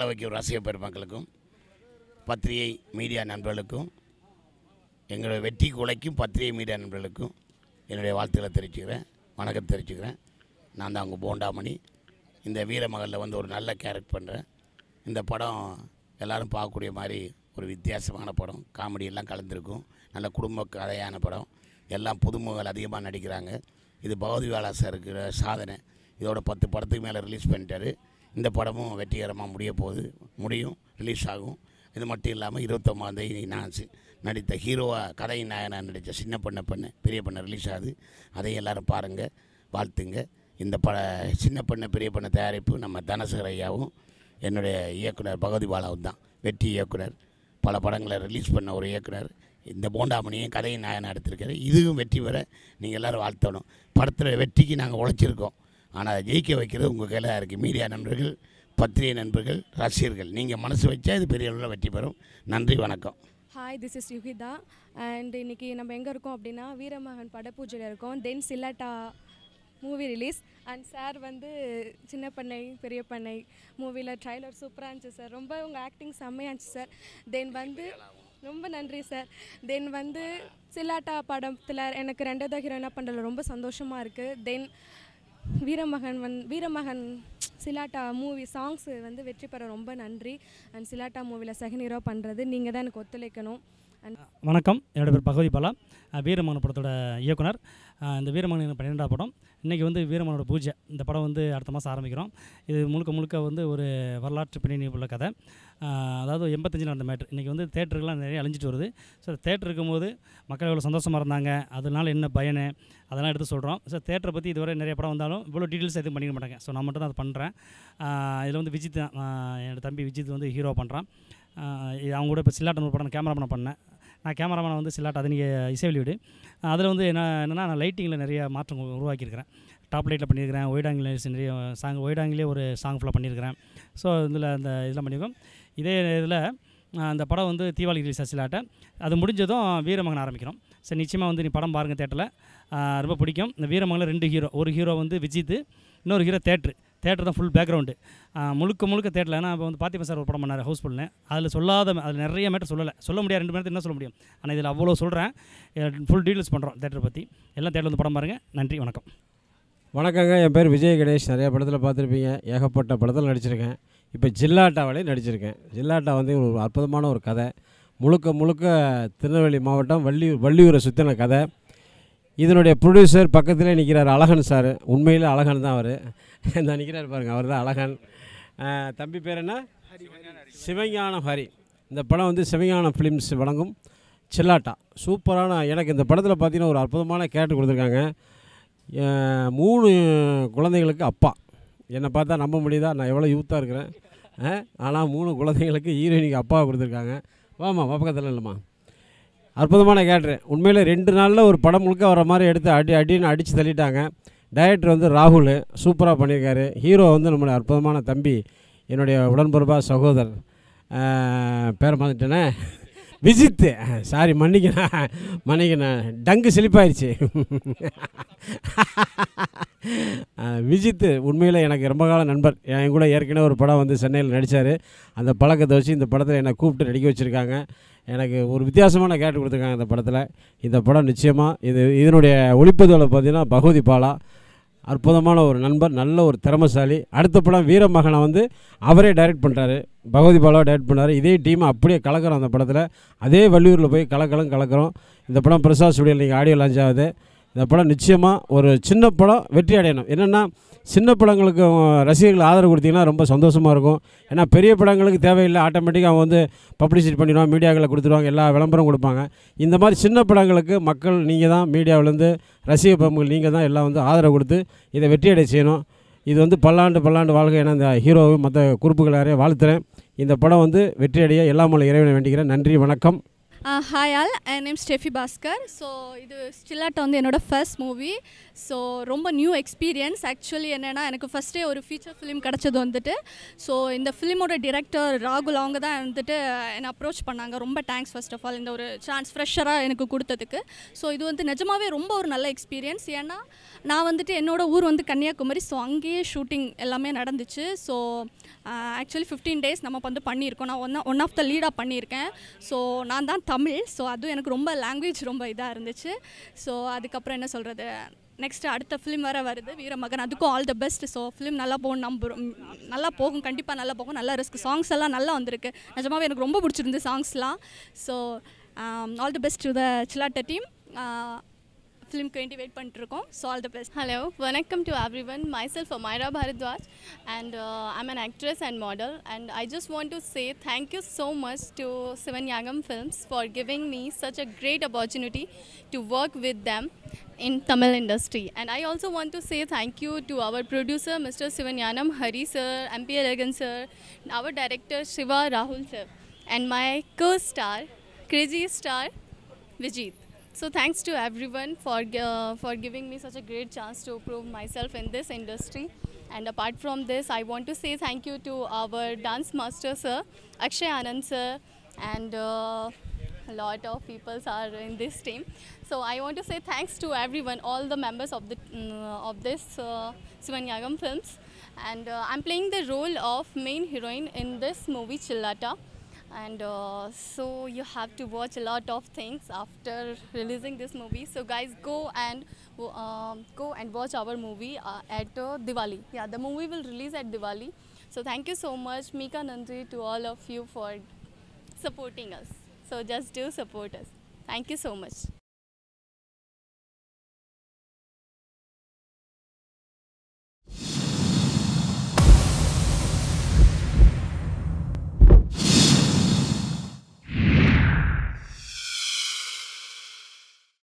வாழ வைக்கும் ரசிக பெருமக்களுக்கும் பத்திரிகை மீடியா நண்பர்களுக்கும் எங்களுடைய வெற்றிக்கு உழைக்கும் பத்திரிகை மீடியா நண்பர்களுக்கும் என்னுடைய வாழ்த்துக்களை தெரிவிச்சுக்கிறேன் வணக்கத்தை தெரிவிச்சுக்கிறேன் நான் தான் உங்கள் போண்டாமணி இந்த வீரமகளில் வந்து ஒரு நல்ல கேரக்ட் பண்ணுறேன் இந்த படம் எல்லாரும் பார்க்கக்கூடிய மாதிரி ஒரு வித்தியாசமான படம் காமெடி எல்லாம் கலந்துருக்கும் நல்ல குடும்ப கதையான படம் எல்லாம் புதுமுகங்கள் அதிகமாக நடிக்கிறாங்க இது பகவதி வாலா சார் இருக்கிற சாதனை இதோட பத்து படத்துக்கு மேலே ரிலீஸ் பண்ணிட்டாரு இந்த படமும் வெற்றிகரமாக முடிய போகுது முடியும் ரிலீஸ் ஆகும் இது மட்டும் இல்லாமல் இருபத்தொம்பதாந்தேதி நான் சி- நடித்த ஹீரோவாக கதை நாயனாக நடித்த சின்ன பொண்ணை பெண்ணு பெரிய பொண்ணை ரிலீஸ் ஆகுது அதையும் எல்லாரும் பாருங்கள் வாழ்த்துங்க இந்த பட சின்ன பொண்ணு பெரிய பொண்ணு தயாரிப்பு நம்ம தனசேகர் ஐயாவும் என்னுடைய இயக்குனர் பகவதி பாலாவும் தான் வெற்றி இயக்குனர் பல படங்களை ரிலீஸ் பண்ண ஒரு இயக்குனர் இந்த போண்டாமணியும் கதையை நாயனாக எடுத்திருக்காரு இதுவும் வெற்றி பெற நீங்கள் எல்லோரும் வாழ்த்தணும் படத்தில் வெற்றிக்கு நாங்கள் உழைச்சிருக்கோம் ஆனால் அதை ஜெயிக்க வைக்கிறது உங்கள் கையில் தான் இருக்குது மீடியா நண்பர்கள் பத்திரிகை நண்பர்கள் ரசிகர்கள் நீங்கள் மனசு வச்சா இது பெரிய அளவில் வெற்றி பெறும் நன்றி வணக்கம் hi this is Yugitha and இன்னைக்கு நம்ம எங்கே இருக்கோம் அப்படின்னா வீரமகன் படப்பூஜையில் இருக்கோம் then Chillatta movie release and sir வந்து சின்ன பண்ணை பெரிய பண்ணை மூவியில் ட்ரைலர் சூப்பராக இருந்துச்சு சார் ரொம்ப உங்கள் ஆக்டிங் செம்மையாக இருந்துச்சு சார் தென் வந்து ரொம்ப நன்றி சார் தென் வந்து சில்லாட்டா படத்தில் எனக்கு ரெண்டாவது ஹீரோயினாக பண்ணுறதுல ரொம்ப சந்தோஷமாக இருக்குது தென் வீரமகன் வந் வீரமகன் சிலாட்டா மூவி சாங்ஸ் வந்து வெற்றி பெற ரொம்ப நன்றி அண்ட் சிலாட்டா மூவியில் செகண்ட் ஹீரோ பண்ணுறது நீங்கள் தான் எனக்கு ஒத்துழைக்கணும் அண்ட் வணக்கம் என்னோட பேர் பகவதி பாலா அஹ் வீரமகன் படத்தோட இயக்குனர் அஹ் இந்த வீரமகன் எனக்கு பன்னிரெண்டாம் படம் இன்றைக்கி வந்து வீரமகனோட பூஜை இந்த படம் வந்து அடுத்த மாதம் ஆரம்பிக்கிறோம் இது முழுக்க முழுக்க வந்து ஒரு வரலாற்று பின்னணி உள்ள கதை அஹ் அதாவது எண்பத்தஞ்சில் நடந்த மேட்ரு இன்றைக்கி வந்து தேட்டருக்கெல்லாம் நிறைய அழிஞ்சிட்டு வருது ஸோ தேட்டர் இருக்கும்போது மக்கள் எவ்வளோ சந்தோஷமாக இருந்தாங்க அதனால என்ன பயனு அதெல்லாம் எடுத்து சொல்கிறோம் ஸோ தேட்டரை பற்றி இதுவரை நிறைய படம் வந்தாலும் இவ்வளோ டீட்டெயில்ஸ் எதுவும் பண்ணிக்க மாட்டாங்க ஸோ நான் மட்டும் தான் அதை பண்ணுறேன் இதில் வந்து விஜித் தான் அஹ் என்னோட தம்பி விஜித் வந்து ஹீரோ பண்ணுறான் அவங்க கூட இப்போ சில்லாட்டன் ஒரு படம் கேமராமேன் பண்ணேன் நான் கேமராமேனை வந்து சில்லாட் அது நீங்கள் இசை வெளியீடு அதில் வந்து என்ன என்னென்னா நான் லைட்டிங்கில் நிறைய மாற்றம் உ- உருவாக்கியிருக்கிறேன் டாப் லைட்டில் பண்ணியிருக்கிறேன் ஒயிட் ஆங்கிள் நிறைய சாங் ஒயிட் ஆங்கிலே ஒரு சாங் ஃபுல்லாக பண்ணியிருக்கிறேன் ஸோ இதில் அந்த இதெல்லாம் பண்ணியிருக்கோம் இதே இதில் அந்த படம் வந்து தீபாவளி ரிலீஸ் ஆச்சுலாட்ட அது முடிஞ்சதும் வீரமகன் ஆரம்பிக்கிறோம் சரி நிச்சயமாக வந்து நீ படம் பாருங்கள் தேட்டரில் ரொம்ப பிடிக்கும் இந்த வீரமகனில் ரெண்டு ஹீரோ ஒரு ஹீரோ வந்து விஜித் இன்னொரு ஹீரோ தேட்ரு தேட்டர் தான் ஃபுல் பேக்ரவுண்டு முழுக்க முழுக்க தேட்டரில் ஏன்னா இப்போ வந்து பார்த்திபன் சார் ஒரு படம் பண்ணார் ஹவுஸ்ஃபுல்னு அதில் சொல்லாத அதில் நிறைய மேட்டர் சொல்லலை சொல்ல முடியாது ரெண்டு மணி என்ன சொல்ல முடியும் ஆனால் இதில் அவ்வளோ சொல்கிறேன் ஃபுல் டீட்டெயில்ஸ் பண்ணுறோம் தேட்டரை பற்றி எல்லாம் தேட்டரில் வந்து படம் பாருங்கள் நன்றி வணக்கம் வணக்கங்க என் பேர் விஜய் கணேஷ் நிறைய படத்தில் பார்த்துருப்பீங்க ஏகப்பட்ட படத்தில் நடிச்சிருக்கேன் இப்போ ஜில்லாட்டாவிலையும் நடிச்சிருக்கேன் ஜில்லாட்டா வந்து ஒரு அற்புதமான ஒரு கதை முழுக்க முழுக்க திருநெல்வேலி மாவட்டம் வள்ளியூர் வள்ளியூரை சுற்றின கதை இதனுடைய ப்ரொடியூசர் பக்கத்திலே நிற்கிறார் அழகன் சார் உண்மையில் அழகன் தான் அவர் இந்த நிற்கிறார் பாருங்கள் அவர் தான் அழகன் அஹ், தம்பி பேர் என்ன சிவஞானம் ஹரி இந்த படம் வந்து சிவஞானம் ஃபிலிம்ஸ் வழங்கும் சில்லாட்டா சூப்பரான எனக்கு இந்த படத்தில் பார்த்தீங்கன்னா ஒரு அற்புதமான கேரக்டர் கொடுத்துருக்காங்க என் மூணு குழந்தைகளுக்கு அப்பா என்னை பார்த்தா நம்ப முடியுதா நான் எவ்வளோ யூத்தாக இருக்கிறேன் ஆனால் மூணு குழந்தைங்களுக்கு ஹீரோயினிக்கு அப்பா கொடுத்துருக்காங்க வாமா பக்கத்தில் இல்லைம்மா அற்புதமான கேட்ரு உண்மையில் ரெண்டு நாளில் ஒரு படம் முழுக்க வர மாதிரி எடுத்து அடி அடின்னு அடித்து தள்ளிட்டாங்க டைரக்டர் வந்து ராகுல் சூப்பராக பண்ணியிருக்காரு ஹீரோ வந்து நம்மளுடைய அற்புதமான தம்பி என்னுடைய உடன்பொறுப்பா சகோதரர் அஹ், பேரை மறந்துட்டேனே விஜித்து சாரி மன்னிக்கணும் மன்னிக்கணும் டங்கு சிலிப்பாயிருச்சு அஹ், விஜித்து உண்மையில் எனக்கு ரொம்ப கால நண்பர் என் கூட ஏற்கனவே ஒரு படம் வந்து சென்னையில் நடித்தார் அந்த பழக்கத்தை வச்சு இந்த படத்தில் என்னை கூப்பிட்டு நடிக்க வச்சுருக்காங்க எனக்கு ஒரு வித்தியாசமான கேரக்டர் கொடுத்துருக்காங்க இந்த படத்தில் இந்த படம் நிச்சயமாக இது இதனுடைய ஒளிப்பதிவில் பார்த்தீங்கன்னா பகவதி பாலா அற்புதமான ஒரு நண்பர் நல்ல ஒரு திறமசாலி அடுத்த படம் வீரமகனை வந்து அவரே டைரக்ட் பண்ணுறாரு பகவதி பாலாவை டைரக்ட் பண்ணாரு இதே டீமை அப்படியே கலக்கிறோம் அந்த படத்தில் அதே வள்ளியூரில் போய் கலக்கலம் கலக்கிறோம் இந்த படம் பிரசாத் ஸ்டுடியோவில் நீங்கள் ஆடியோ லான்ச் ஆகுது இந்த படம் நிச்சயமாக ஒரு சின்ன படம் வெற்றி அடையணும் என்னென்னா சின்ன படங்களுக்கு அஹ், ரசிகர்கள் ஆதரவு கொடுத்தீங்கன்னா ரொம்ப சந்தோஷமாக இருக்கும் ஏன்னா பெரிய படங்களுக்கு தேவையில்லை ஆட்டோமேட்டிக்காக அவங்க வந்து பப்ளிசிட்டி பண்ணிடுவாங்க மீடியாக்களை கொடுத்துருவாங்க எல்லா விளம்பரம் கொடுப்பாங்க இந்த மாதிரி சின்ன படங்களுக்கு மக்கள் நீங்கள் தான் மீடியாவிலேருந்து ரசிக பெருமக்கள் நீங்கள் தான் எல்லாம் வந்து ஆதரவு கொடுத்து இதை வெற்றியடை செய்யணும் இது வந்து பல்லாண்டு பல்லாண்டு வாழ்க என இந்த ஹீரோவும் மற்ற குறிப்புகள் யாரையும் வாழ்த்துறேன் இந்த படம் வந்து வெற்றியடைய எல்லா மூலம் இறைவனை வேண்டிக்கிறேன் நன்றி வணக்கம் ஹாய் ஆல் என் நேம் ஸ்டெஃபி பாஸ்கர் ஸோ இது ஸ்டில்லாட்ட வந்து என்னோட ஃபர்ஸ்ட் மூவி ஸோ ரொம்ப நியூ எக்ஸ்பீரியன்ஸ் ஆக்சுவலி என்னென்னா எனக்கு ஃபஸ்ட்டே ஒரு ஃபீச்சர் ஃபிலிம் கிடச்சது வந்துட்டு ஸோ இந்த ஃபிலிமோட டிரெக்டர் ராகுல் அவங்க தான் வந்துட்டு என்னை அப்ரோச் பண்ணாங்க ரொம்ப தேங்க்ஸ் ஃபர்ஸ்ட் ஆஃப் ஆல் இந்த ஒரு சான்ஸ் ஃப்ரெஷராக எனக்கு கொடுத்ததுக்கு ஸோ இது வந்து நிஜமாவே ரொம்ப ஒரு நல்ல எக்ஸ்பீரியன்ஸ் ஏன்னா நான் வந்துட்டு என்னோட ஊர் வந்து கன்னியாகுமரி ஸோ அங்கேயே ஷூட்டிங் எல்லாமே நடந்துச்சு ஸோ ஆக்சுவலி ஃபிஃப்டீன் டேஸ் நம்ம வந்து பண்ணியிருக்கோம் நான் ஒன் ஒன் ஆஃப் த லீடாக பண்ணியிருக்கேன் ஸோ நான் தான் தமிழ் ஸோ அதுவும் எனக்கு ரொம்ப லாங்குவேஜ் ரொம்ப இதாக இருந்துச்சு ஸோ அதுக்கப்புறம் என்ன சொல்கிறது நெக்ஸ்ட் அடுத்த ஃபிலிம் வேறு வருது வீரமகன் அதுக்கும் all the best so film நல்லா போகும் நம்புறோம் ம், நல்லா போகும் கண்டிப்பாக நல்லா போகும் நல்லா ரிஸ்க் சாங்ஸ் எல்லாம் நல்லா வந்திருக்கு நிஜமாவே எனக்கு ரொம்ப பிடிச்சிருந்து சாங்ஸ்லாம் so all the best to the Chillatta team ஃபிலிம்க்கு வேண்டி வெயிட் பண்ணிட்டுருக்கோம் so all the best Hello, welcome to everyone. Myself Amira Bharadwaj, and uh, I'm an actress and model. And I just want to say thank you so much to Sivan Yagam Films for giving me such a great opportunity to work with them in Tamil industry. And I also want to say thank you to our producer, Mr. Sivanyanam Hari sir, MP Aragan sir, our director Shiva Rahul sir, and my co-star, crazy star Vijit. So thanks to everyone for uh, for giving me such a great chance to prove myself in this industry. And apart from this, I want to say thank you to our dance master sir, Akshay Anand sir, and uh, a lot of people are in this team. So I want to say thanks to everyone, all the members of the mm, of this uh, Sivanyagam films. And uh, I'm playing the role of main heroine in this movie Chillata and uh, so you have to watch a lot of things after releasing this movie so guys go and um, go and watch our movie uh, at uh, diwali yeah the movie will release at diwali so thank you so much mika nandri to all of you for supporting us so just do support us thank you so much